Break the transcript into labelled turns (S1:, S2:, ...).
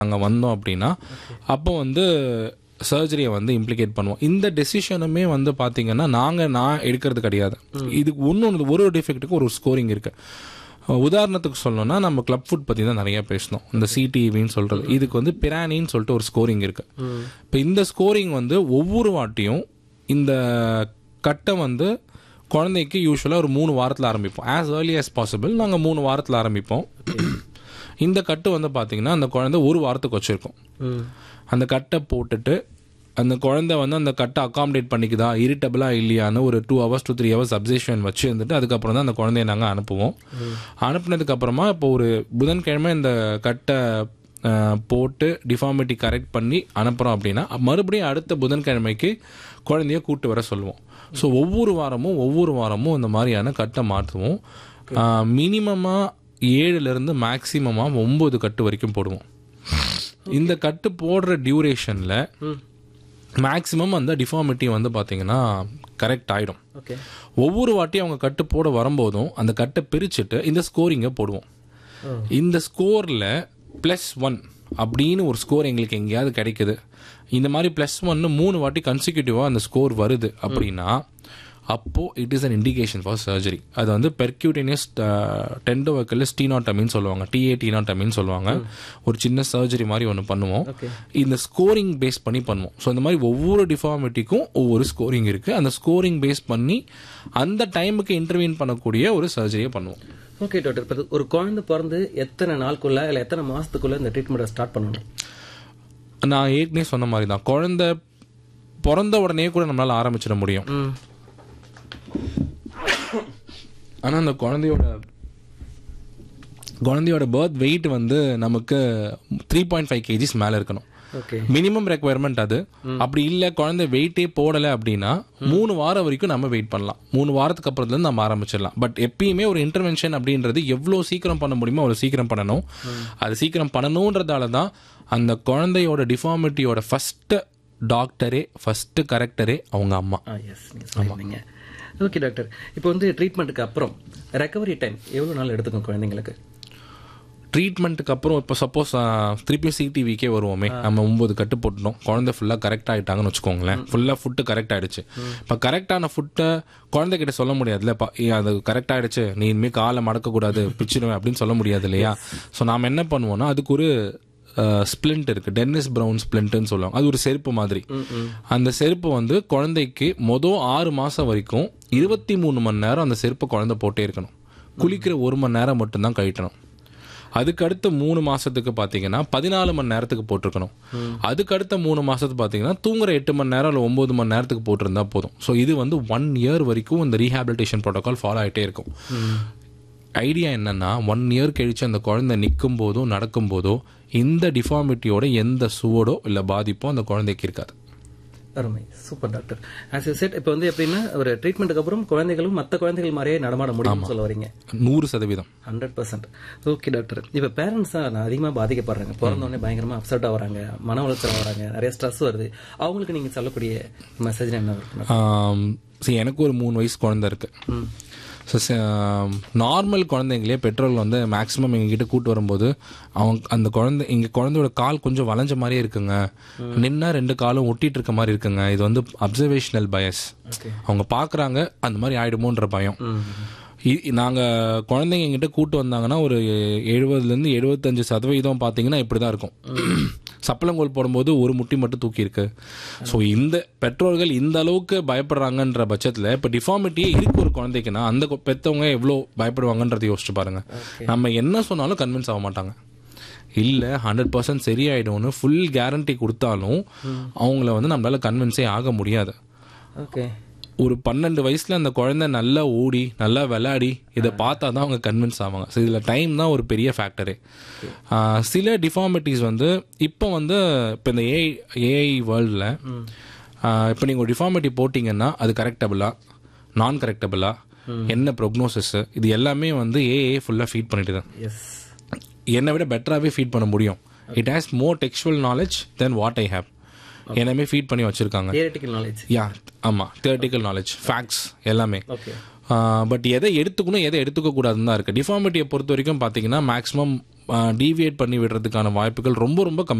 S1: நாங்கள் வந்தோம் அப்படின்னா அப்போ வந்து சர்ஜரியை வந்து இம்ப்ளிகேட் பண்ணுவோம் இந்த டெசிஷனுமே வந்து பார்த்தீங்கன்னா நாங்கள் நான் எடுக்கிறது கிடையாது இதுக்கு ஒன்று ஒன்று ஒரு ஒரு டிஃபெக்ட்டுக்கு ஒரு ஸ்கோரிங் இருக்குது உதாரணத்துக்கு சொல்லணும்னா நம்ம கிளப் ஃபுட் பற்றி தான் நிறைய பேசணும் இந்த சிடிவின்னு சொல்கிறது இதுக்கு வந்து பிரானின்னு சொல்லிட்டு ஒரு ஸ்கோரிங் இருக்குது இப்போ இந்த ஸ்கோரிங் வந்து ஒவ்வொரு வாட்டியும் இந்த கட்டை வந்து குழந்தைக்கு யூஸ்வலாக ஒரு மூணு வாரத்தில் ஆரம்பிப்போம் ஆஸ் ஏர்லி as பாசிபிள் நாங்கள் மூணு வாரத்தில் ஆரம்பிப்போம் இந்த கட்டு வந்து பார்த்தீங்கன்னா அந்த குழந்தை ஒரு வாரத்துக்கு வச்சுருக்கோம்
S2: ம்
S1: அந்த கட்டை போட்டுட்டு அந்த குழந்தை வந்து அந்த கட்டை அகாமடேட் பண்ணிக்குதா இரிட்டபிளா இல்லையான்னு ஒரு two hours two three hours observation வச்சு இருந்துட்டு அதுக்கப்புறம் தான் அந்த குழந்தைய நாங்கள் அனுப்புவோம் அனுப்புனதுக்கு அப்புறமா இப்போ ஒரு புதன்கிழமை இந்த கட்டை அஹ், போட்டு டிஃபார்மிட்டி கரெக்ட் பண்ணி அனுப்புகிறோம் அப்படின்னா மறுபடியும் அடுத்த புதன்கிழமைக்கு குழந்தைய கூட்டு வர சொல்லுவோம் ஸோ ஒவ்வொரு வாரமும் ஒவ்வொரு வாரமும் இந்த மாதிரியான கட்டை மாற்றுவோம் மினிமமாக ஏழுலேருந்து மேக்ஸிமமாக ஒம்பது கட்டு வரைக்கும் போடுவோம் இந்த கட்டு போடுற டியூரேஷனில் மேக்ஸிமம் அந்த டிஃபார்மிட்டி வந்து பார்த்தீங்கன்னா கரெக்ட் ஆகிடும்
S2: ஓகே
S1: ஒவ்வொரு வாட்டியும் அவங்க கட்டு போட வரும்போதும் அந்த கட்டை பிரிச்சுட்டு இந்த ஸ்கோரிங்கை போடுவோம் இந்த ஸ்கோரில் ப்ளஸ் ஒன் அப்படின்னு ஒரு ஸ்கோர் எங்களுக்கு எங்கேயாவது கிடைக்குது இந்த மாதிரி ப்ளஸ் ஒன்னு மூணு வாட்டி கன்சிக்யூட்டிவாக அந்த ஸ்கோர் வருது அப்படின்னா அப்போ it is an indication for surgery அது வந்து பெர்க்யூட்டேனியஸ் டெண்டோவக்கல் ஸ்டீனாட்டமின்னு சொல்லுவாங்க டிஏ டீனாட்டமின்னு சொல்லுவாங்க ஒரு சின்ன சர்ஜரி மாதிரி ஒன்று பண்ணுவோம் இந்த ஸ்கோரிங் பேஸ் பண்ணி பண்ணுவோம் ஸோ இந்த மாதிரி ஒவ்வொரு டிஃபார்மிட்டிக்கும் ஒவ்வொரு ஸ்கோரிங் இருக்குது அந்த ஸ்கோரிங் பேஸ் பண்ணி அந்த டைமுக்கு இன்டர்வீன் பண்ணக்கூடிய ஒரு சர்ஜரியை பண்ணுவோம்
S2: ஓகே டாக்டர் இப்போ ஒரு குழந்தை பிறந்து எத்தனை நாளுக்குள்ள இல்லை எத்தனை மாசத்துக்குள்ள இந்த ட்ரீட்மெண்ட்டை ஸ்டார்ட் பண்ணணும்
S1: நான் ஏற்கனவே சொன்ன மாதிரி தான் குழந்தை பிறந்த உடனே கூட நம்மளால ஆரம்பிச்சிட முடியும்
S2: ம்
S1: ஆனால் அந்த குழந்தையோட குழந்தையோட பர்த் வெயிட் வந்து நமக்கு த்ரீ பாயிண்ட் ஃபைவ் கேஜிஸ் மேலே இருக்கணும்
S2: ஓகே
S1: மினிமம் ரெக்குவயர்மெண்ட் அது அப்படி இல்லை குழந்தை வெயிட்டே போடலை அப்படின்னா மூணு வாரம் வரைக்கும் நம்ம வெயிட் பண்ணலாம் மூணு வாரத்துக்கு அப்புறத்துலேருந்து நம்ம ஆரம்பிச்சிடலாம் பட் எப்பயுமே ஒரு இன்டர்வென்ஷன் அப்படின்றது எவ்வளோ சீக்கிரம் பண்ண முடியுமோ அவ்வளோ சீக்கிரம் பண்ணணும் அது சீக்கிரம் பண்ணணுன்றதால தான் அந்த குழந்தையோட டிஃபார்மிட்டியோட ஃபஸ்ட்டு டாக்டரே ஃபஸ்ட்டு கரெக்டரே அவங்க அம்மா
S2: ஆ எஸ் நீங்கள் சொல்லியிருந்தீங்க ஓகே டாக்டர் இப்போ வந்து ட்ரீட்மெண்ட்டுக்கு அப்புறம் ரெக்கவரி டைம் எவ்வளோ நாள் எடுத்துக்கும் குழந்தைங்களுக்கு
S1: ட்ரீட்மெண்ட்டுக்கு அப்புறம் இப்போ சப்போஸ் திருப்பியும் சிடிவிக்கே வருவோமே நம்ம ஒம்பது கட்டு போட்டுட்டோம் குழந்தை ஃபுல்லாக கரெக்ட் ஆகிட்டாங்கன்னு வச்சுக்கோங்களேன் ஃபுல்லாக ஃபுட்டு கரெக்ட் ஆகிடுச்சு இப்போ கரெக்டான ஃபுட்டை குழந்தைகிட்ட சொல்ல முடியாதுல்ல பா ஏ, அது கரெக்ட் ஆகிடுச்சு நீ இனிமேல் காலை மடக்கக்கூடாது பிச்சிடுவேன் அப்படின்னு சொல்ல முடியாது இல்லையா ஸோ நாம் என்ன பண்ணுவோம்னா அதுக்கு ஒரு ஸ்பிளிண்ட் இருக்கு டென்னிஸ் ப்ரௌன் ஸ்பிளிண்ட்னு சொல்லுவாங்க அது ஒரு செருப்பு மாதிரி அந்த செருப்பு வந்து குழந்தைக்கு மொதல் ஆறு மாதம் வரைக்கும் இருபத்தி மூணு மணி நேரம் அந்த செருப்பை குழந்தை போட்டே இருக்கணும் குளிக்கிற ஒரு மணி நேரம் மட்டும்தான் கழட்டணும் அதுக்கு அடுத்த மூணு மாசத்துக்கு பாத்தீங்கன்னா பதினாலு மணி நேரத்துக்கு போட்டிருக்கணும் அதுக்கு அடுத்த மூணு மாசத்துக்கு பாத்தீங்கன்னா தூங்குற எட்டு மணி நேரம் இல்லை ஒன்பது மணி நேரத்துக்கு போட்டிருந்தா போதும் ஸோ இது வந்து ஒன் இயர் வரைக்கும் இந்த ரீஹாபிலிட்டேஷன் ப்ரோட்டோகால் ஃபாலோ ஆகிட்டே இருக்கும் ஐடியா என்னன்னா ஒன் இயர் கழிச்சு அந்த குழந்தை நிற்கும் போதோ நடக்கும் போதோ இந்த டிஃபார்மிட்டியோட எந்த சுவடோ இல்லை பாதிப்போ அந்த குழந்தைக்கு இருக்காது
S2: அருமை super doctor as you said இப்போ வந்து எப்படின்னா ஒரு ட்ரீட்மெண்ட்டுக்கு அப்புறம் குழந்தைகளும் மற்ற குழந்தைகள் மாதிரியே நடமாட முடியும்னு சொல்ல வரீங்க
S1: நூறு சதவீதம்
S2: ஹண்ட்ரட் பர்சன்ட் ஓகே டாக்டர் இப்போ பேரண்ட்ஸ் தான் நான் அதிகமாக பாதிக்கப்படுறாங்க பிறந்த உடனே பயங்கரமாக அப்செட் ஆகுறாங்க மன உளைச்சல் ஆகுறாங்க நிறைய ஸ்ட்ரெஸ் வருது அவங்களுக்கு நீங்கள் சொல்லக்கூடிய மெசேஜ் என்ன இருக்கணும்
S1: சரி எனக்கு ஒரு மூணு வயசு குழந்தை இருக்கு ஸோ நார்மல் குழந்தைங்களே பெட்ரோல் வந்து மேக்ஸிமம் எங்ககிட்ட கூட்டு வரும்போது அவங்க அந்த குழந்தை எங்கள் குழந்தையோட கால் கொஞ்சம் வளைஞ்ச மாதிரியே இருக்குங்க நின்னா ரெண்டு காலும் ஒட்டிட்டு இருக்க மாதிரி இருக்குங்க இது வந்து அப்சர்வேஷனல் பயஸ் அவங்க பார்க்குறாங்க அந்த மாதிரி ஆயிடுமோன்ற பயம் இ- நாங்க குழந்தைங்க எங்கிட்ட கூட்டு வந்தாங்கன்னா ஒரு எழுபதுலேருந்து எழுபத்தஞ்சு சதவீதம் பார்த்தீங்கன்னா இப்படி தான் இருக்கும் சப்பளங்கோல் போடும்போது ஒரு முட்டி மட்டும் தூக்கி இருக்கு ஸோ இந்த பெற்றோர்கள் இந்த அளவுக்கு பயப்படுறாங்கன்ற பட்சத்தில் இப்போ டிஃபார்மிட்டியே இருக்கு ஒரு குழந்தைக்குன்னா அந்த கு- பெத்தவங்க எவ்வளோ பயப்படுவாங்கன்றதை யோசிச்சு பாருங்க நம்ம என்ன சொன்னாலும் கன்வின்ஸ் ஆக மாட்டாங்க இல்லை ஹண்ட்ரட் பர்சன்ட் சரியாயிடும்னு ஃபுல் கேரண்டி கொடுத்தாலும் அவங்கள வந்து நம்மளால கன்வின்ஸே ஆக முடியாது
S2: ஓகே
S1: ஒரு பன்னெண்டு வயசுல அந்த குழந்தை நல்லா ஓடி நல்லா விளையாடி இதை பார்த்தா தான் அவங்க கன்வின்ஸ் ஆவாங்க ஸோ இதில் டைம் தான் ஒரு பெரிய ஃபேக்டரே சில டிஃபார்மிட்டிஸ் வந்து இப்போ வந்து இப்போ இந்த ஏஐ ஏஐ வேர்ல்டில் இப்போ நீங்கள் ஒரு டிஃபார்மிட்டி போட்டிங்கன்னா அது கரெக்டபிளா நான் கரெக்டபிளா என்ன ப்ரொக்னோசிஸ் இது எல்லாமே வந்து ஏஐ ஃபுல்லாக ஃபீட் பண்ணிட்டு தான்
S2: எஸ்
S1: என்னை விட பெட்டராகவே ஃபீட் பண்ண முடியும் it has more textual knowledge then what I have எல்லாமே ஃபீட் பண்ணி வச்சிருக்காங்க
S2: தியரட்டிக்கல் நாலேஜ்
S1: யா ஆமாம் தியரட்டிக்கல் நாலேஜ் ஃபேக்ட்ஸ் எல்லாமே
S2: ஓகே
S1: பட் எதை எடுத்துக்கணும் எதை எடுத்துக்க கூடாதுன்னு தான் இருக்குது டிஃபார்மிட்டியை பொறுத்த வரைக்கும் பார்த்தீங்கன்னா மேக்ஸிமம் டீவியேட் பண்ணி விடுறதுக்கான வாய்ப்புகள் ரொம்ப ரொம்ப கம்மி